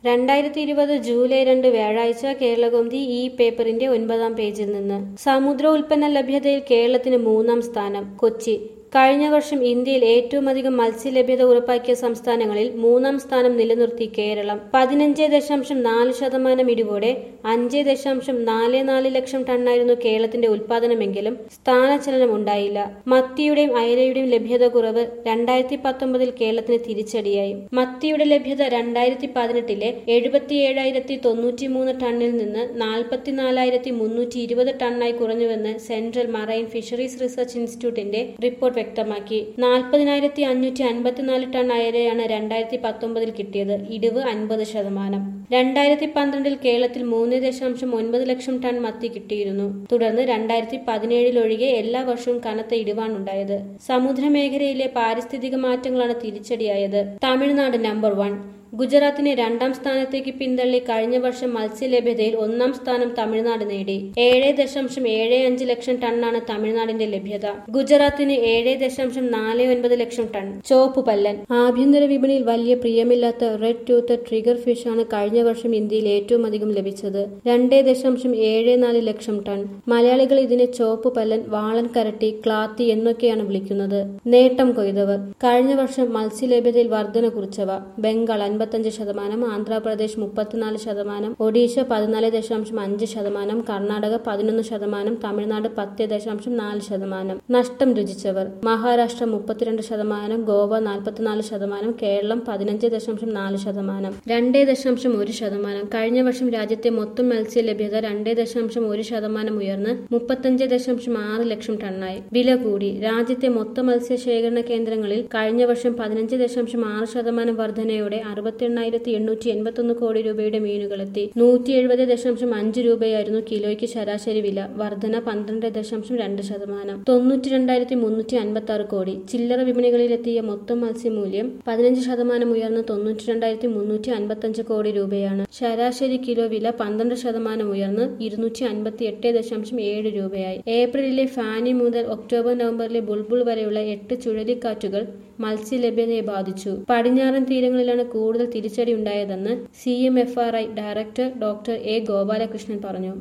രണ്ടായിരത്തി ഇരുപത് ജൂലൈ രണ്ട് വ്യാഴാഴ്ച കേരളകൗമുദി ഈ പേപ്പറിന്റെ ഒൻപതാം പേജിൽ നിന്ന് സമുദ്ര ഉൽപ്പന്ന ലഭ്യതയിൽ കേരളത്തിന് മൂന്നാം സ്ഥാനം കൊച്ചി കഴിഞ്ഞ വർഷം ഇന്ത്യയിൽ ഏറ്റവും അധികം മത്സ്യലഭ്യത ഉറപ്പാക്കിയ സംസ്ഥാനങ്ങളിൽ മൂന്നാം സ്ഥാനം നിലനിർത്തി കേരളം പതിനഞ്ച് ദശാംശം നാല് ശതമാനം ഇടിവോടെ അഞ്ച് ദശാംശം നാല് നാല് ലക്ഷം ടണ്ണായിരുന്നു കേരളത്തിന്റെ ഉൽപാദനമെങ്കിലും സ്ഥാനചലനം ഉണ്ടായില്ല മത്തിയുടെയും അയലയുടെയും ലഭ്യത കുറവ് രണ്ടായിരത്തി പത്തൊമ്പതിൽ കേരളത്തിന് തിരിച്ചടിയായി മത്തിയുടെ ലഭ്യത രണ്ടായിരത്തി പതിനെട്ടിലെ എഴുപത്തി ഏഴായിരത്തി തൊണ്ണൂറ്റി മൂന്ന് ടണ്ണിൽ നിന്ന് നാൽപ്പത്തിനാലായിരത്തി മുന്നൂറ്റി ഇരുപത് ടണ്ണായി കുറഞ്ഞുവെന്ന് സെൻട്രൽ മറൈൻ ഫിഷറീസ് റിസർച്ച് ഇൻസ്റ്റിറ്റ്യൂട്ടിന്റെ റിപ്പോർട്ട് വ്യക്തമാക്കി നാൽപ്പതിനായിരത്തി അഞ്ഞൂറ്റി അൻപത്തിനാല് ടൺ അയലയാണ് രണ്ടായിരത്തി പത്തൊമ്പതിൽ കിട്ടിയത് ഇടിവ് അൻപത് ശതമാനം രണ്ടായിരത്തി പന്ത്രണ്ടിൽ കേരളത്തിൽ മൂന്ന് ദശാംശം ഒൻപത് ലക്ഷം ടൺ മത്തി കിട്ടിയിരുന്നു തുടർന്ന് രണ്ടായിരത്തി പതിനേഴിലൊഴികെ എല്ലാ വർഷവും കനത്ത ഇടിവാണുണ്ടായത് സമുദ്രമേഖലയിലെ പാരിസ്ഥിതിക മാറ്റങ്ങളാണ് തിരിച്ചടിയായത് തമിഴ്നാട് നമ്പർ വൺ ഗുജറാത്തിനെ രണ്ടാം സ്ഥാനത്തേക്ക് പിന്തള്ളി കഴിഞ്ഞ വർഷം മത്സ്യലഭ്യതയിൽ ഒന്നാം സ്ഥാനം തമിഴ്നാട് നേടി ഏഴ് ദശാംശം ഏഴ് അഞ്ച് ലക്ഷം ടണ്ണാണ് തമിഴ്നാടിന്റെ ലഭ്യത ഗുജറാത്തിന് ഏഴ് ദശാംശം നാല് ഒൻപത് ലക്ഷം ടൺ ചോപ്പ് പല്ലൻ ആഭ്യന്തര വിപണിയിൽ വലിയ പ്രിയമില്ലാത്ത റെഡ് ടൂത്ത് ട്രിഗർ ഫിഷ് ആണ് കഴിഞ്ഞ വർഷം ഇന്ത്യയിൽ ഏറ്റവും അധികം ലഭിച്ചത് രണ്ട് ദശാംശം ഏഴ് നാല് ലക്ഷം ടൺ മലയാളികൾ ഇതിനെ ചോപ്പ് പല്ലൻ വാളൻ കരട്ടി ക്ലാത്തി എന്നൊക്കെയാണ് വിളിക്കുന്നത് നേട്ടം കൊയ്തവർ കഴിഞ്ഞ വർഷം മത്സ്യലഭ്യതയിൽ വർധന കുറിച്ചവ ബംഗാൾ അൻപത്തഞ്ച് ശതമാനം ആന്ധ്രാപ്രദേശ് മുപ്പത്തിനാല് ശതമാനം ഒഡീഷ പതിനാല് ദശാംശം അഞ്ച് ശതമാനം കർണാടക പതിനൊന്ന് ശതമാനം തമിഴ്നാട് പത്ത് ദശാംശം നാല് ശതമാനം നഷ്ടം രുചിച്ചവർ മഹാരാഷ്ട്ര മുപ്പത്തിരണ്ട് ശതമാനം ഗോവ നാൽപ്പത്തിനാല് ശതമാനം കേരളം പതിനഞ്ച് ദശാംശം നാല് ശതമാനം രണ്ട് ദശാംശം ഒരു ശതമാനം കഴിഞ്ഞ വർഷം രാജ്യത്തെ മൊത്തം മത്സ്യ ലഭ്യത രണ്ട് ദശാംശം ഒരു ശതമാനം ഉയർന്ന് മുപ്പത്തഞ്ച് ദശാംശം ആറ് ലക്ഷം ടണ്ണായി വില കൂടി രാജ്യത്തെ മൊത്തം മത്സ്യ ശേഖരണ കേന്ദ്രങ്ങളിൽ കഴിഞ്ഞ വർഷം പതിനഞ്ച് ദശാംശം ആറ് ശതമാനം വർധനയോടെ അറുപത്തി എണ്ണായിരത്തി എണ്ണൂറ്റി എൺപത്തൊന്ന് കോടി രൂപയുടെ മീനുകളെത്തി നൂറ്റി എഴുപത് ദശാംശം അഞ്ച് രൂപയായിരുന്നു കിലോയ്ക്ക് ശരാശരി വില വർധന പന്ത്രണ്ട് ദശാംശം രണ്ട് ശതമാനം തൊണ്ണൂറ്റി രണ്ടായിരത്തി മുന്നൂറ്റി അൻപത്തി ആറ് കോടി ചില്ലറ വിപണികളിലെത്തിയ മൊത്തം മത്സ്യമൂല്യം പതിനഞ്ച് ശതമാനം ഉയർന്ന് തൊണ്ണൂറ്റി രണ്ടായിരത്തി മുന്നൂറ്റി അൻപത്തി അഞ്ച് കോടി രൂപയാണ് ശരാശരി കിലോ വില പന്ത്രണ്ട് ശതമാനം ഉയർന്ന് ഇരുന്നൂറ്റി അൻപത്തി എട്ട് ദശാംശം ഏഴ് രൂപയായി ഏപ്രിലിലെ ഫാനി മുതൽ ഒക്ടോബർ നവംബറിലെ ബുൾബുൾ വരെയുള്ള എട്ട് ചുഴലിക്കാറ്റുകൾ മത്സ്യലഭ്യതയെ ബാധിച്ചു പടിഞ്ഞാറൻ തീരങ്ങളിലാണ് കൂടുതൽ തിരിച്ചടി ഉണ്ടായതെന്ന് C M F R I director doctor A Gopalakrishnan പറഞ്ഞു